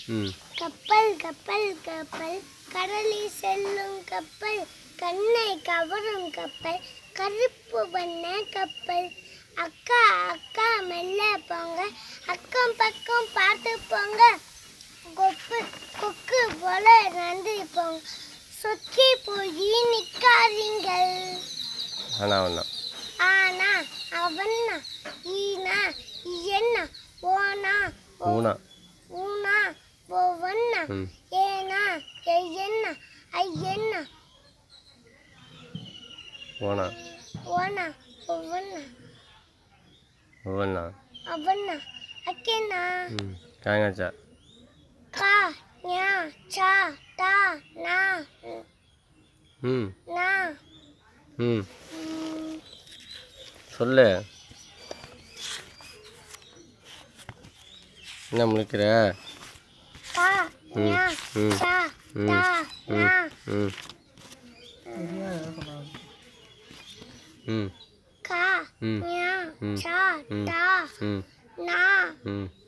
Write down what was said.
ம் கப்பல் கப்பல் கப்பல் கடலில் செல்லும் கப்பல் கண்ணை கவரும் கப்பல் கருப்பு வண்ண கப்பல் அக்கா அக்கா மெல்ல போங்க அக்கம் பக்கம் பார்த்து போங்க கொப்பு கொக்கு போல நன்றி போங்க சொக்கி போய் நிற்காதீங்கள் ஆனா ஒன்றா ஆனா அவன்னா ஈனா என்ன ஓனா ஊனா ஊனா ஒவ்வொன்னா ம் ஏனா எய்யண்ண ஐயண்ண ஓனா ஓனா ஒவ்வொன்னா ஒவ்வொன்றா அவண்ணா அக்கேனா ம் காங்காச்சா கா ஞா சா டா நா ம் நா ம் ம், சொல்லு என்ன முழிக்கிற கா ஞா ம் சா ம் டா நா ம் ம் கா ம் ஞா ம் சா ம் டா ம் நா ம்